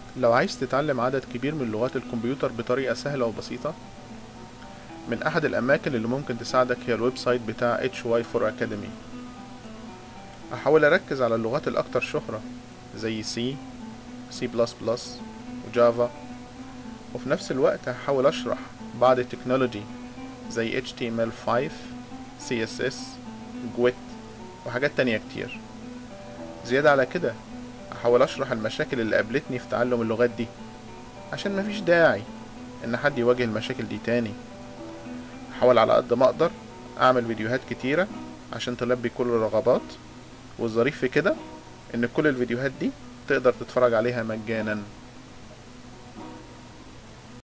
لو عايز تتعلم عدد كبير من لغات الكمبيوتر بطريقة سهلة وبسيطة من أحد الأماكن اللي ممكن تساعدك هي الويب سايت بتاع HY4 Academy هحاول أركز على اللغات الأكثر شهرة زي C C++ وجافا وفي نفس الوقت هحاول أشرح بعض التكنولوجي زي HTML5 CSS جويت وحاجات تانية كتير زيادة على كده هحاول أشرح المشاكل اللي قابلتني في تعلم اللغات دي عشان مفيش داعي إن حد يواجه المشاكل دي تاني هحاول على قد ما أقدر أعمل فيديوهات كتيرة عشان تلبي كل الرغبات والظريف في كده إن كل الفيديوهات دي تقدر تتفرج عليها مجانا